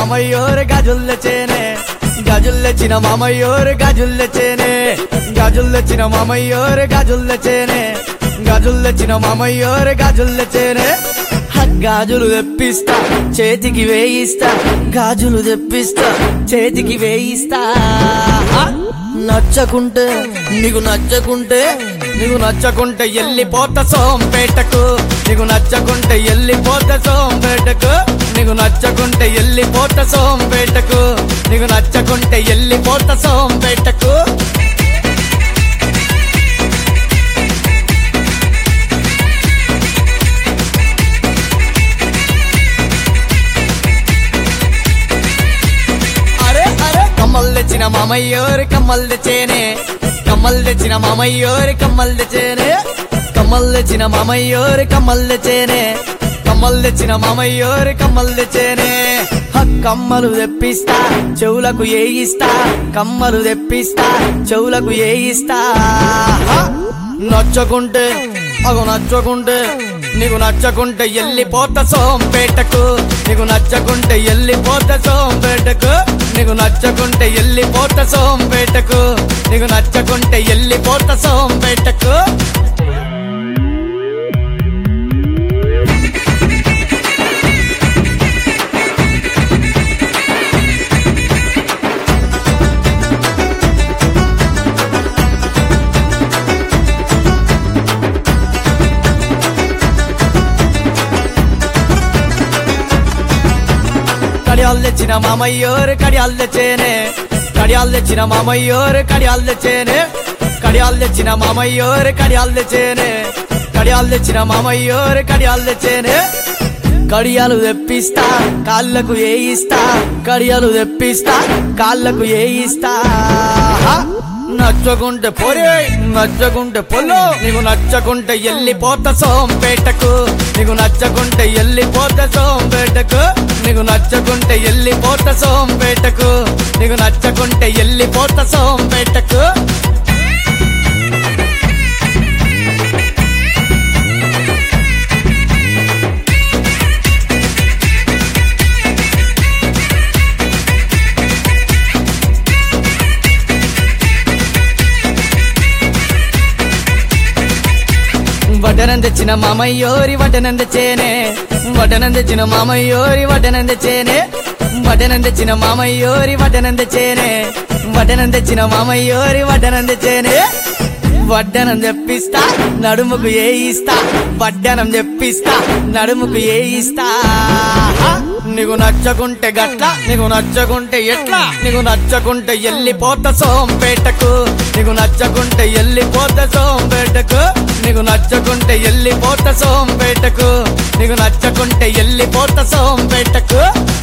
మామయ్యోరు గాజులు తెచ్చేనే గాజులు తెచ్చిన మామయ్యోరు గాజులు తెచ్చేనే గాజులు తెచ్చిన మామయ్యోరు గాజులు తెచ్చేనే గాజులు తెచ్చిన మామయ్యోరు గాజులు తెచ్చేనే హ, గాజులు తెప్పిస్తా చేతికి వేయిస్తా గాజులు తెప్పిస్తా చేతికి వేయిస్తా హ, నచ్చకుంటే నీకు నచ్చకుంటే నీకు నచ్చకుంటే ఎల్లిపోత సోంపేటకు నీకు నచ్చకుంటే ఎల్లిపోత సోంపేటకు నీకు నచ్చకుంటే ఎల్లిపోత సోంపేటకు నీకు నచ్చకుంటే ఎల్లిపోత సోంపేటకు అరే అరే కమ్మలు తెచ్చిన మామయ్యోరి కమ్మలు తెచ్చేనే కమ్మలు తెచ్చిన మామయ్యోరి కమ్మలు తెచ్చేనే కమ్మలు తెచ్చిన మామయ్యోరి కమ్మలు తెచ్చేనే కమ్మలు తెచ్చిన మామయ్యోరి కమ్మలు తెచ్చేనే హ, కమ్మలు తెప్పిస్తా చెవులకు ఏయిస్తా కమ్మలు తెప్పిస్తా చెవులకు ఏయిస్తా హ, నచ్చకుంటే అగు నచ్చకుంటే నీకు నచ్చకుంటే ఎల్లిపోత సోంపేటకు నీకు నచ్చకుంటే ఎల్లిపోత సోంపేటకు నీకు నచ్చకుంటే ఎల్లిపోత సోంపేటకు నీకు నచ్చకుంటే ఎల్లిపోత సోంపేటకు కడియాలు తెచ్చిన మామయ్యోరు కడియాలు తెచ్చేనే కడియాలు తెచ్చిన మామయ్యోరు కడియాలు తెచ్చేనే కడియాలు తెచ్చిన మామయ్యోరు కడియాలు తెచ్చేనే కడియాలు తెచ్చిన మామయ్యోరు కడియాలు తెచ్చేనే కడియాలు తెప్పిస్తా కాళ్ళకు ఏయిస్తా కడియాలు తెప్పిస్తా కాళ్ళకు ఏయిస్తా నచ్చకుంటే పొరే నచ్చకుంటే పొల్లు నీకు నచ్చకుంటే ఎల్లిపోత సోంపేటకు నీకు నచ్చకుంటే ఎల్లిపోత సోంపేటకు నీకు నచ్చకుంటే ఎల్లిపోత సోంపేటకు నీకు నచ్చకుంటే ఎల్లిపోత సోంపేటకు వడ్డనం తెచ్చిన మామయ్యోరి వడ్డనం తెచ్చేనే వడ్డనం తెచ్చిన మామయ్యోరి వడ్డనం తెచ్చేనే వడ్డనం తెచ్చిన మామయ్యోరి వడ్డనం తెచ్చేనే వడ్డనం తెచ్చిన మామయ్యోరి వడ్డనం తెచ్చేనే వడ్డనం తెప్పిస్తా నడుముకు ఏయిస్తా వడ్డనం తెప్పిస్తా నడుముకు ఏయిస్తా నీకు నచ్చకుంటే గట్ల నీకు నచ్చకుంటే ఎట్లా నీకు నచ్చకుంటే ఎల్లిపోత సోంపేటకు నీకు నచ్చకుంటే ఎల్లిపోత సోంపేటకు నీకు నచ్చకుంటే ఎల్లిపోత సోంపేటకు నీకు నచ్చకుంటే ఎల్లిపోత సోంపేటకు